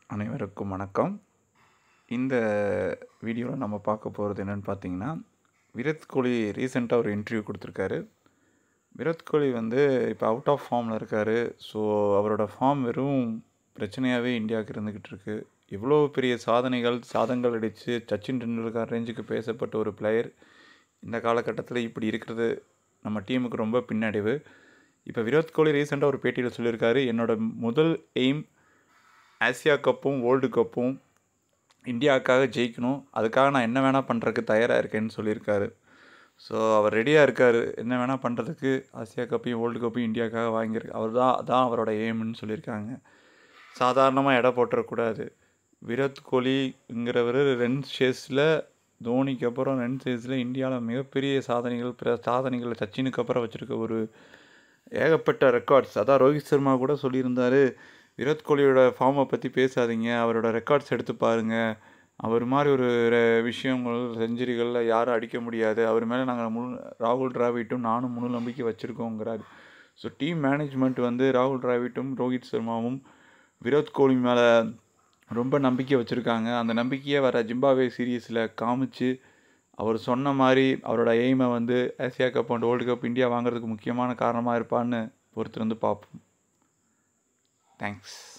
அனைவருக்கும் வணக்கம் இந்த வீடியோவில் நம்ம பார்க்க போகிறது என்னென்னு பார்த்தீங்கன்னா விராட் கோலி ரீசெண்டாக ஒரு இன்டர்வியூ கொடுத்துருக்காரு விராட் கோலி வந்து இப்போ அவுட் ஆஃப் ஃபார்மில் இருக்கார் ஸோ அவரோட ஃபார்ம் வெறும் பிரச்சனையாகவே இந்தியாவுக்கு இருந்துக்கிட்டு இருக்கு இவ்வளோ பெரிய சாதனைகள் சாதங்கள் அடித்து சச்சின் டெண்டுல்கர் ரேஞ்சுக்கு பேசப்பட்ட ஒரு பிளேயர் இந்த காலகட்டத்தில் இப்படி இருக்கிறது நம்ம டீமுக்கு ரொம்ப பின்னடைவு இப்போ விராட் கோலி ரீசெண்டாக ஒரு பேட்டியில் சொல்லியிருக்காரு என்னோட முதல் எய்ம் ஆசியா கப்பும் வேர்ல்டு கப்பும் இந்தியாவுக்காக ஜெயிக்கணும் அதுக்காக நான் என்ன வேணால் பண்ணுறதுக்கு தயாராக இருக்கேன்னு சொல்லியிருக்காரு ஸோ அவர் ரெடியாக இருக்கார் என்ன வேணால் பண்ணுறதுக்கு ஆசியா கப்பையும் வேர்ல்டு கப்பையும் இந்தியாவுக்காக வாங்கியிருக்கு அவர் தான் அதான் அவரோட எய்ம்னு சொல்லியிருக்காங்க சாதாரணமாக எடை போட்டுறக்கூடாது விராட் கோலிங்கிறவர் ரன் சேஸில் தோனிக்கு அப்புறம் ரன் சேஸில் இந்தியாவில் மிகப்பெரிய சாதனைகள் பிற சாதனைகளை சச்சினுக்கு அப்புறம் வச்சுருக்க ஒரு ஏகப்பட்ட ரெக்கார்ட்ஸ் அதான் ரோஹித் சர்மா கூட சொல்லியிருந்தார் விராட் கோலியோட ஃபார்மை பற்றி பேசாதீங்க அவரோட ரெக்கார்ட்ஸ் எடுத்து பாருங்கள் அவர் மாதிரி ஒரு ரெ- விஷயங்கள் செஞ்சுரிகளில் யாரும் அடிக்க முடியாது அவர் மேலே நாங்கள் முழு ராகுல் டிராவிட்டும் நானும் முழு நம்பிக்கை வச்சுருக்கோங்கிறார் ஸோ டீம் மேனேஜ்மெண்ட் வந்து ராகுல் டிராவிட்டும் ரோஹித் சர்மாவும் விராட் கோலி மேலே ரொம்ப நம்பிக்கை வச்சுருக்காங்க அந்த நம்பிக்கையை வர ஜிம்பாவே சீரீஸில் காமிச்சு அவர் சொன்ன மாதிரி அவரோட எய்மை வந்து Asia cup and world cup India வாங்குறதுக்கு முக்கியமான காரணமாக இருப்பான்னு பொறுத்திருந்து பார்ப்போம் தேங்க்ஸ்